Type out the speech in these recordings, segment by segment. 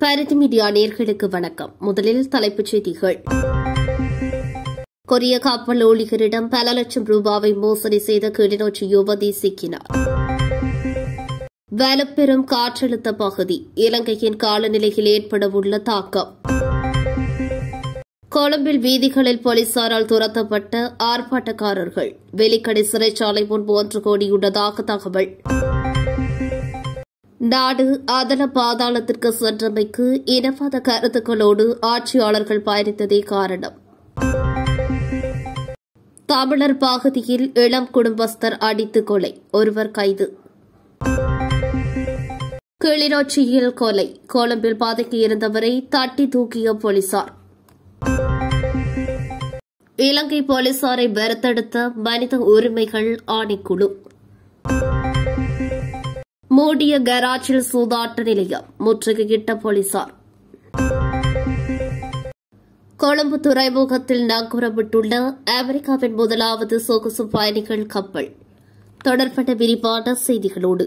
Bharathi media நேர்களுக்கு வணக்கம் முதலில் தலைப்புச் செய்திகள் கொரிய கப்பல் ஊழியரிடம் பல லட்சம் ரூபாவை மோசடி செய்த கிளிநொச்சி யுவதி சிக்கினார் வலுப்பெறும் காற்றழுத்த பகுதி இலங்கையின் காலநிலையில் ஏற்படவுள்ள தாக்கம் கொழும்பில் வீதிகளில் போலீசாரால் துரத்தப்பட்ட ஆர்ப்பாட்டக்காரர்கள் வெலிக்கடை சிறைச்சாலை முன்பு ஒன்று கோடியுள்ளதாக தகவல் நாடு அதல பாதாளத்திற்கு சென்றமைக்கு இனவாத கருத்துக்களோடு ஆட்சியாளர்கள் பயணித்ததே காரணம் தமிழர் பகுதியில் இளம் குடும்பஸ்தர் அடித்து கொலை ஒருவர் கைது கிளிநொச்சியில் கொலை கொழும்பில் பதுக்கியிருந்தவரை தட்டி தூக்கிய போலீசார் இலங்கை போலீசாரை வெறுத்தெடுத்த மனித உரிமைகள் ஆணைக்குழு மூடிய கராஜில் சூதாட்ட நிலையம் முற்றுகையிட்ட போலீசார் கொழும்பு துறைமுகத்தில் நங்கூரப்பட்டுள்ள அமெரிக்காவின் முதலாவது சொகுசு பயணிகள் கப்பல் தொடர்பட்ட விரிவான செய்திகளோடு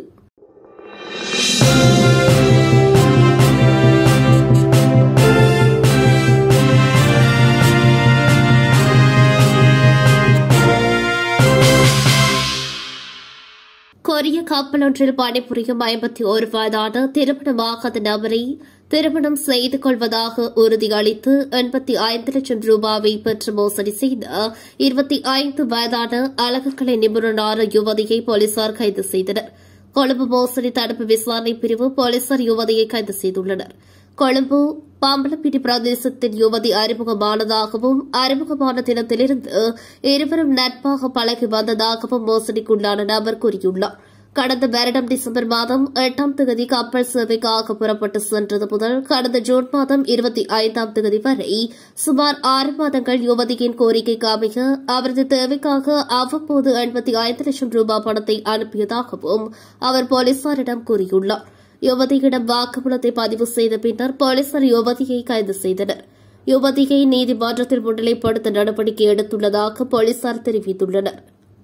கொரிய கப்பல் ஒன்றில் பணிபுரியும் ஐம்பத்தி ஒரு வயதான திருமணமாகாத நபரை திருமணம் செய்து கொள்வதாக உறுதியளித்து எண்பத்தி ஐந்து லட்சம் ரூபாவை பெற்று மோசடி செய்த இருபத்தி ஐந்து வயதான அழகுக்கலை நிபுணரான யுவதியை போலீசார் கைது செய்தனர் கொழும்பு மோசடி தடுப்பு விசாரணை பிரிவு போலீசார் யுவதியை கைது செய்துள்ளனர் கொழும்பு பாம்பலப்பிட்டி பிரதேசத்தின் யுவதி அறிமுகமானதாகவும் அறிமுகமான தினத்திலிருந்து இருவரும் நட்பாக பழகி வந்ததாகவும் மோசடிக்குள்ளான நபர் கூறியுள்ளார் கடந்த வருடம் டிசம்பர் மாதம் எட்டாம் தேதி கப்பல் சேவைக்காக புறப்பட்டு சென்றது முதல் கடந்த ஜூன் மாதம் இருபத்தி ஐந்தாம் தேதி வரை சுமார் ஆறு மாதங்கள் யுவதியின் கோரிக்கைக்கு அமைய அவரது தேவைக்காக அவ்வப்போது எண்பத்தி ஐந்து லட்சம் ரூபாய் பணத்தை அனுப்பியதாகவும் அவர் போலீசாரிடம் கூறியுள்ளார் யுவதியிடம் வாக்குமூலத்தை பதிவு செய்த பின்னர் போலீசார் யுவதியை கைது செய்தனர் யுவதியை நீதிமன்றத்தில் முன்னிலைப்படுத்த நடவடிக்கை எடுத்துள்ளதாக போலீசார் தெரிவித்துள்ளனர்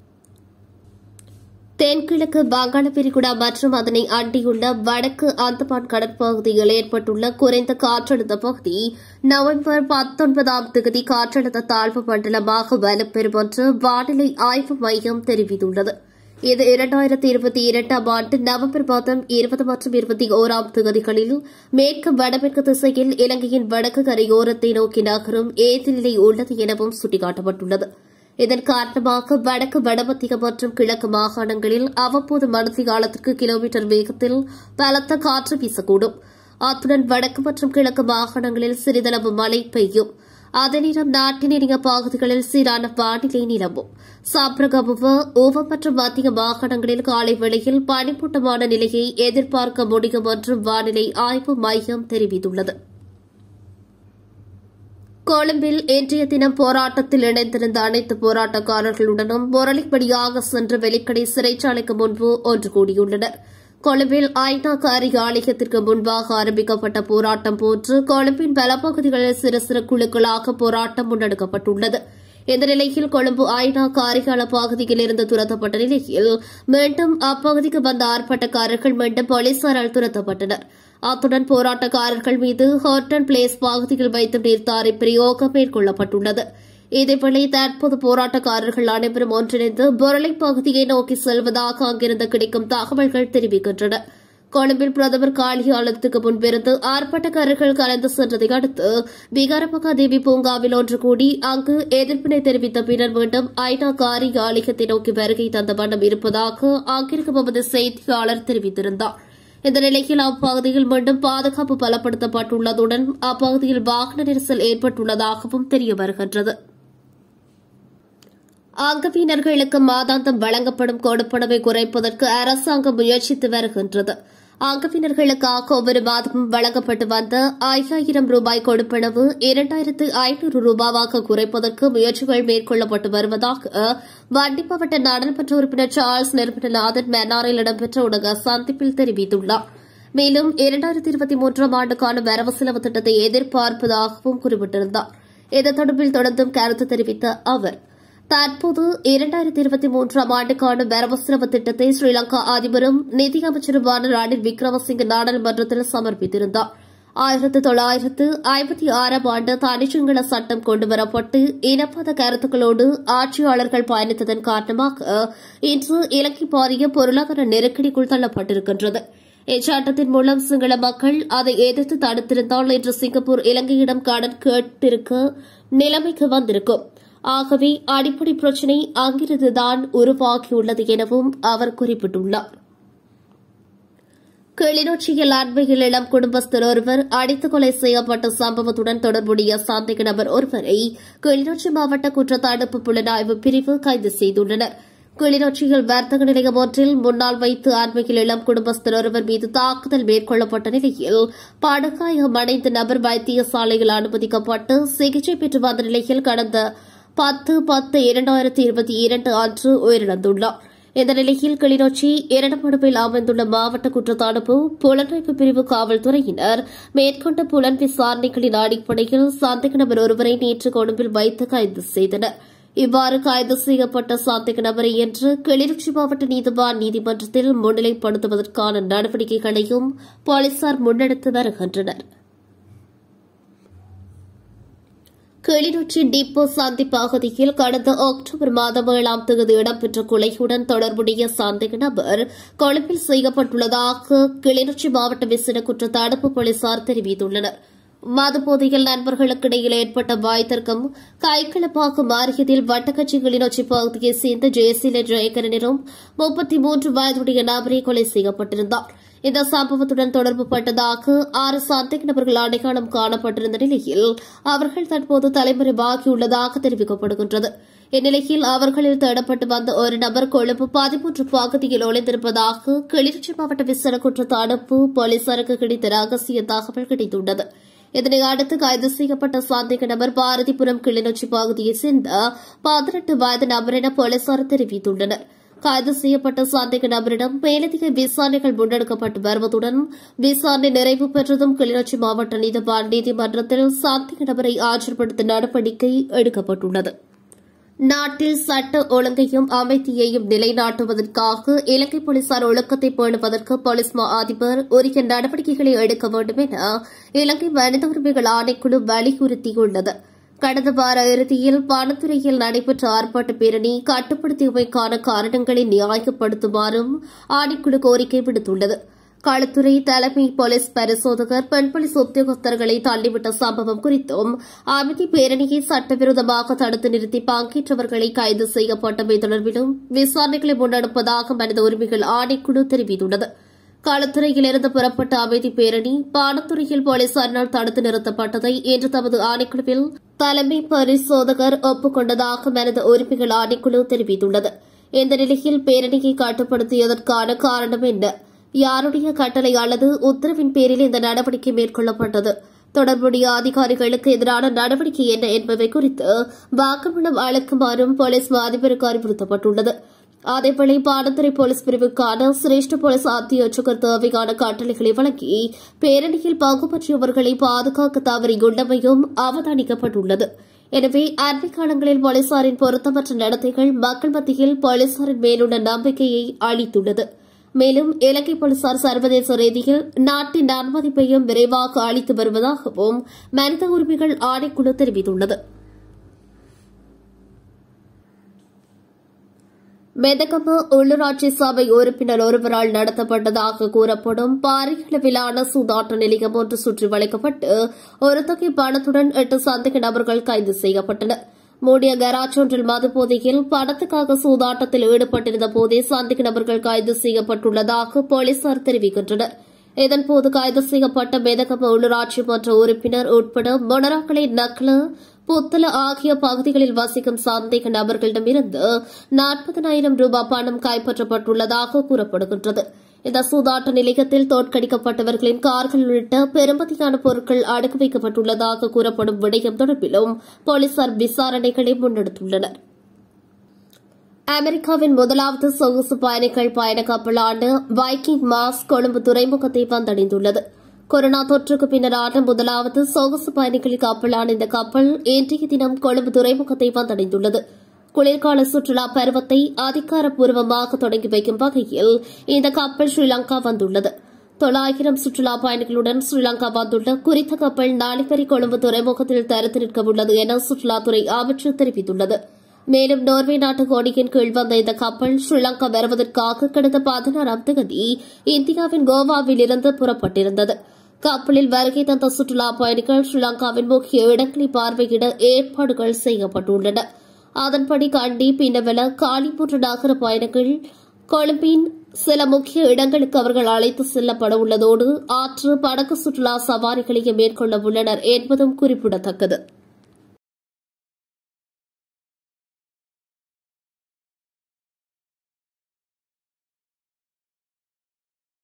தென்கிழக்கு வங்காள விரிகுடா மற்றும் அதனை அண்டியுள்ள வடக்கு அந்தமான் கடற்பகுதியில் ஏற்பட்டுள்ள குறைந்த காற்றழுத்த பகுதி நவம்பர் பத்தொன்பதாம் தேதி காற்றழுத்த தாழ்வு மண்டலமாக வலுப்பெறும் என்று வானிலை ஆய்வு மையம் தெரிவித்துள்ளது இது இரண்டாயிரத்தி இருபத்தி இரண்டாம் ஆண்டு நவம்பர் மாதம் இருபது மற்றும் இருபத்தி ஓராம் தேதிகளில் மேற்கு வடமேற்கு திசையில் இலங்கையின் வடக்கு கரையோரத்தை நோக்கி நகரும் ஏதிநிலை உள்ளது எனவும் சுட்டிக்காட்டப்பட்டுள்ளது இதன் காரணமாக வடக்கு வடமத்திய மற்றும் கிழக்கு மாகாணங்களில் அவ்வப்போது மணித்தி காலத்திற்கு கிலோமீட்டர் வேகத்தில் பலத்த காற்று வீசக்கூடும் அத்துடன் வடக்கு மற்றும் கிழக்கு மாகாணங்களில் சிறிதளவு மழை பெய்யும் அதே நேரம் நாட்டின் இணைய பகுதிகளில் சீரான வானிலை நிலவும் சாப்ரகமுவ ஓவம் மற்றும் மத்திய மாகாணங்களில் காலை வேளையில் பனிமூட்டமான நிலையை எதிர்பார்க்க முடியும் என்றும் வானிலை ஆய்வு மையம் தெரிவித்துள்ளது கொழும்பில் இன்றைய தினம் போராட்டத்தில் இணைந்திருந்த அனைத்து போராட்டக்காரர்களுடனும் முரளிப்படியாக சென்று வெளிக்கடை சிறைச்சாலைக்கு முன்பு ஒன்று கூடியுள்ளனர் கொழும்பில் ஐநா காரியாலயத்திற்கு முன்பாக ஆரம்பிக்கப்பட்ட போராட்டம் போன்று கொழும்பின் பலப்பகுதிகளில் சிறு சிறு குழுக்களாக போராட்டம் முன்னெடுக்கப்பட்டுள்ளது இந்த நிலையில் கொழும்பு ஐநா காரியால பகுதியில் இருந்து துரத்தப்பட்ட நிலையில் மீண்டும் அப்பகுதிக்கு வந்த ஆர்ப்பாட்டக்காரர்கள் மீண்டும் போலீசாரால் துரத்தப்பட்டனர் அத்துடன் போராட்டக்காரர்கள் மீது ஹோட்டன் பிளேஸ் பகுதியில் வைத்து நீர்த்தாரை பிரயோகம் மேற்கொள்ளப்பட்டுள்ளது இதேவேளை தற்போது போராட்டக்காரர்கள் அனைவரும் ஒன்றிணைந்து பொருளை பகுதியை நோக்கி செல்வதாக அங்கிருந்து கிடைக்கும் தகவல்கள் தெரிவிக்கின்றன கொழும்பில் பிரதமர் காலியாலயத்துக்கு முன்பிருந்து ஆர்ப்பாட்டக்காரர்கள் கலந்து சென்றதை அடுத்து விகாரமகாதேவி பூங்காவில் ஒன்று கூடி அங்கு எதிர்ப்பினை தெரிவித்த பின்னர் மீண்டும் ஐநா காரியாலயத்தை நோக்கி வருகை தந்த வண்ணம் இருப்பதாக அங்கிருக்கும் எமது செய்தியாளர் தெரிவித்திருந்தார் இந்த நிலையில் அப்பகுதியில் மீண்டும் பாதுகாப்பு பலப்படுத்தப்பட்டுள்ளதுடன் அப்பகுதியில் வாகன நெரிசல் ஏற்பட்டுள்ளதாகவும் தெரிய வருகின்றது அங்கவீனர்களுக்கு மாதாந்தம் வழங்கப்படும் கொடுப்பனவை குறைப்பதற்கு அரசாங்கம் முயற்சித்து வருகின்றது அங்கவினர்களுக்காக ஒவ்வொரு மாதமும் வழங்கப்பட்டு வந்த ஐயாயிரம் ரூபாய் கொடுப்பனவு இரண்டாயிரத்து ஐநூறு ரூபாவாக குறைப்பதற்கு முயற்சிகள் மேற்கொள்ளப்பட்டு வருவதாக வண்டி மாவட்ட நாடாளுமன்ற உறுப்பினர் சார்ல்ஸ் நிர்மலநாதன் மன்னாரில் இடம்பெற்ற ஊடக சந்திப்பில் தெரிவித்துள்ளார் மேலும் இரண்டாயிரத்தி இருபத்தி மூன்றாம் ஆண்டுக்கான வரவு செலவு திட்டத்தை எதிர்பார்ப்பதாகவும் குறிப்பிட்டிருந்தார் இது தொடர்பில் தொடர்ந்தும் கருத்து தெரிவித்த அவர் தற்போது இரண்டாயிரத்தி இருபத்தி மூன்றாம் ஆண்டுக்கான வரவு செலவு திட்டத்தை ஸ்ரீலங்கா அதிபரும் நிதியமைச்சருமான ரணில் விக்ரமசிங்க நாடாளுமன்றத்தில் சமர்ப்பித்திருந்தார் ஆயிரத்து தொள்ளாயிரத்து ஐம்பத்தி ஆறாம் ஆண்டு தனிச்சிங்கள சட்டம் கொண்டுவரப்பட்டு இனப்பத கருத்துக்களோடு ஆட்சியாளர்கள் பயணித்ததன் காரணமாக இன்று இலங்கை பாரிய பொருளாதார நெருக்கடிக்குள் தள்ளப்பட்டிருக்கின்றது இச்சட்டத்தின் மூலம் சிங்கள மக்கள் அதை எதிர்த்து தடுத்திருந்தால் இன்று சிங்கப்பூர் இலங்கையிடம் கடன் கேட்டிருக்க நிலைமைக்கு வந்திருக்கும் ஆகவே அடிப்படை பிரச்சினை அங்கிருந்துதான் உருவாகியுள்ளது எனவும் அவர் குறிப்பிட்டுள்ளார் கிளிநொச்சியில் அண்மையில் இளம் குடும்பஸ்தர் ஒருவர் அடித்து கொலை செய்யப்பட்ட சம்பவத்துடன் தொடர்புடைய சந்தேக நபர் ஒருவரை கிளிநொச்சி மாவட்ட குற்றத்தடுப்பு புலனாய்வு பிரிவு கைது செய்துள்ளனர் கிளிநொச்சியில் வர்த்தக நிலையம் ஒன்றில் முன்னால் வைத்து அண்மையில் இளம் குடும்பஸ்தர் ஒருவர் மீது தாக்குதல் மேற்கொள்ளப்பட்ட நிலையில் படுகாயம் அடைந்த நபர் வைத்தியசாலையில் அனுமதிக்கப்பட்டு சிகிச்சை பெற்று வந்த நிலையில் கடந்த பத்து பத்து இரண்டாயிரத்தி இருபத்தி இரண்டு அன்று உயிரிழந்துள்ளார் இந்த நிலையில் கிளிநொச்சி இரண்டமடுப்பில் அமைந்துள்ள மாவட்ட குற்றத்தடுப்பு புலனாய்வு பிரிவு காவல்துறையினர் மேற்கொண்ட புலன் விசாரணைகளின் அடிப்படையில் சந்தேக நபர் ஒருவரை நேற்று கொழும்பில் வைத்து கைது செய்தனர் இவ்வாறு கைது செய்யப்பட்ட சந்தேக நபரை இன்று கிளிநொச்சி மாவட்ட நீதிவான் நீதிமன்றத்தில் முன்னிலைப்படுத்துவதற்கான நடவடிக்கைகளையும் போலீசார் முன்னெடுத்து வருகின்றனா் கிளிநொச்சி டிப்போ சந்தி பகுதியில் கடந்த அக்டோபர் மாதம் ஏழாம் தேதி இடம்பெற்ற கொலையுடன் தொடர்புடைய சந்தேக நபர் கொழும்பில் செய்யப்பட்டுள்ளதாக கிளிநொச்சி மாவட்ட விசேட குற்ற தடுப்பு போலீசார் தெரிவித்துள்ளனர் மதுபோதையில் நண்பர்களுக்கு இடையில் ஏற்பட்ட வாய் தர்க்கம் கைகலப்பாக மாறியதில் வட்டக்கட்சி கிளிநொச்சி பகுதியைச் சேர்ந்த ஜெயசீல ஜெயகரனிடம் முப்பத்தி மூன்று வயதுடைய நபரை கொலை செய்யப்பட்டிருந்தார் இந்த சம்பவத்துடன் தொடர்பு பட்டதாக ஆறு சந்தேக நபர்கள் அடையாளம் காணப்பட்டிருந்த நிலையில் அவர்கள் தற்போது தலைமறைவாகியுள்ளதாக தெரிவிக்கப்படுகின்றது இந்நிலையில் அவர்களில் தேடப்பட்டு வந்த ஒரு நபர் கொழும்பு பதிமூன்று பகுதியில் ஒளிந்திருப்பதாக கிளிநொச்சி மாவட்ட விசேட குற்ற தடுப்பு போலீசாருக்கு கிடைத்த ரகசிய தகவல் கிடைத்துள்ளது இதனை அடுத்து கைது செய்யப்பட்ட சந்தேக நபர் பாரதிபுரம் கிளிநொச்சி பகுதியைச் சேர்ந்த பதினெட்டு வயது நபர் என போலீசார் தெரிவித்துள்ளனா் கைது செய்யப்பட்ட சந்தேக நபரிடம் மேலதிக விசாரணைகள் முன்னெடுக்கப்பட்டு வருவதுடன் விசாரணை நிறைவு பெற்றதும் கிளிநொச்சி மாவட்ட நீதிவான் நீதிமன்றத்தில் சந்தேக நபரை ஆஜர்படுத்த நடவடிக்கை எடுக்கப்பட்டுள்ளது நாட்டில் சட்ட ஒழுங்கையும் அமைதியையும் நிலைநாட்டுவதற்காக இலங்கை போலீசார் ஒழுக்கத்தை பேணுவதற்கு போலீஸ் மா அதிபர் உரிய நடவடிக்கைகளை எடுக்க வேண்டும் என இலங்கை மனித உரிமைகள் ஆணைக்குழு வலியுறுத்தியுள்ளது கடந்த வார இறுதியில் வனத்துறையில் நடைபெற்ற ஆர்ப்பாட்ட பேரணி கட்டுப்படுத்தியமைக்கான காரணங்களை நியாயப்படுத்துமாறும் ஆணைக்குழு கோரிக்கை விடுத்துள்ளது களத்துறை தலைமை போலீஸ் பரிசோதகர் பெண் போலீஸ் உத்தியோகஸ்தர்களை தள்ளிவிட்ட சம்பவம் குறித்தும் அமைதி பேரணியை சட்டவிரோதமாக தடுத்து நிறுத்தி பங்கேற்றவர்களை கைது செய்யப்பட்டமை தொடர்பிலும் விசாரணைகளை முன்னெடுப்பதாக மனித உரிமைகள் ஆணைக்குழு தெரிவித்துள்ளது களத்துறையிலிருந்து புறப்பட்ட அமைதி பேரணி பானத்துறையில் போலீசாரினால் தடுத்து நிறுத்தப்பட்டதை இன்று தமது ஆணைக்குழுவில் தலைமை பரிசோதகர் ஒப்புக் கொண்டதாக மனித உரிமைகள் ஆணைக்குழு தெரிவித்துள்ளது இந்த நிலையில் பேரணியை கட்டுப்படுத்தியதற்கான காரணம் என்ன யாருடைய கட்டளை அல்லது உத்தரவின் பேரில் இந்த நடவடிக்கை மேற்கொள்ளப்பட்டது தொடர்புடைய அதிகாரிகளுக்கு எதிரான நடவடிக்கை என்ன என்பவை குறித்து வாக்குமூலம் அளிக்குமாறும் போலீஸ் அதிபருக்கு அறிவுறுத்தப்பட்டுள்ளது அதேவேளை பாடத்துறை போலீஸ் பிரிவுக்கான சிரேஷ்ட போலீஸ் அத்தியட்சகர் தேவையான கட்டளைகளை வழங்கி பேரணியில் பங்கு பற்றியவர்களை பாதுகாக்க தவறியுள்ளமையும் அவதானிக்கப்பட்டுள்ளது எனவே அண்மை காலங்களில் போலீசாரின் பொருத்தமற்ற நடத்தைகள் மக்கள் மத்தியில் போலீசாரின் மேலுள்ள நம்பிக்கையை அளித்துள்ளது மேலும் இலங்கை போலீசார் சர்வதேச ரீதியில் நாட்டின் நன்மதிப்பையும் விரைவாக அளித்து வருவதாகவும் மனித உரிமைகள் ஆணைக்குழு தெரிவித்துள்ளது மெதகம உள்ளூராட்சி சபை உறுப்பினர் ஒருவரால் நடத்தப்பட்டதாக கூறப்படும் பாரியளவிலான சூதாட்ட நிலையம் ஒன்று சுற்றி வளைக்கப்பட்டு ஒரு தொகை பணத்துடன் எட்டு சந்தேக நபர்கள் கைது செய்யப்பட்டனர் மூடிய கராஜ் ஒன்றில் மதுபோதையில் பணத்துக்காக சூதாட்டத்தில் ஈடுபட்டிருந்த போதே சந்தேக நபர்கள் கைது செய்யப்பட்டுள்ளதாக போலீசார் தெரிவிக்கின்றனர் இதன்போது கைது செய்யப்பட்ட மெதகம உள்ளூராட்சி மன்ற உறுப்பினர் உட்பட மொனராக்களை நக்ல புத்தல ஆகிய பகுதிகளில் வசிக்கும் சந்தேக நபர்களிடமிருந்து நாற்பதனாயிரம் ரூபாய் பணம் கைப்பற்றப்பட்டுள்ளதாக கூறப்படுகின்றது இந்த சூதாட்ட நிலையத்தில் தோற்கடிக்கப்பட்டவர்களின் கார்கள் உள்ளிட்ட பெருமதியான பொருட்கள் அடக்கு வைக்கப்பட்டுள்ளதாக கூறப்படும் விடயம் தொடர்பிலும் போலீசார் விசாரணைகளை முன்னெடுத்துள்ளனா் அமெரிக்காவின் முதலாவது சொகுசு பயணிகள் பயண கப்பலான வைக்கிங் மாஸ் கொழும்பு துறைமுகத்தை வந்தடைந்துள்ளது கொரோனா தொற்றுக்கு பின்னரான முதலாவது சொகுசு பயணிகள் கப்பலான இந்த கப்பல் இன்றைய தினம் கொழும்பு துறைமுகத்தை வந்தடைந்துள்ளது குளிர்கால சுற்றுலா பருவத்தை அதிகாரப்பூர்வமாக தொடங்கி வைக்கும் வகையில் இந்த கப்பல் ஸ்ரீலங்கா வந்துள்ளது தொள்ளாயிரம் சுற்றுலா பயணிகளுடன் ஸ்ரீலங்கா வந்துள்ள குறித்த கப்பல் நாளிபரி கொழும்பு துறைமுகத்தில் தரத்து நிற்க உள்ளது என சுற்றுலாத்துறை அமைச்சர் தெரிவித்துள்ளது மேலும் நோர்வே நாட்டு கொடியின் கீழ் வந்த இந்த கப்பல் ஸ்ரீலங்கா வருவதற்காக கடந்த பதினாறாம் தேதி இந்தியாவின் கோவாவில் இருந்து புறப்பட்டிருந்தது கப்பலில் வருகை தந்த சுற்றுலா பயணிகள் ஸ்ரீலங்காவின் முக்கிய இடங்களை பார்வையிட ஏற்பாடுகள் செய்யப்பட்டுள்ளன அதன்படி கண்டி பின்னவெல காலிமுற்று நகர பயணிகள் கொழும்பின் சில முக்கிய இடங்களுக்கு அவர்கள் அழைத்து செல்லப்பட உள்ளதோடு ஆற்று படகு சுற்றுலா சவாரிகளையும் மேற்கொள்ள உள்ளனர் என்பதும் குறிப்பிடத்தக்கது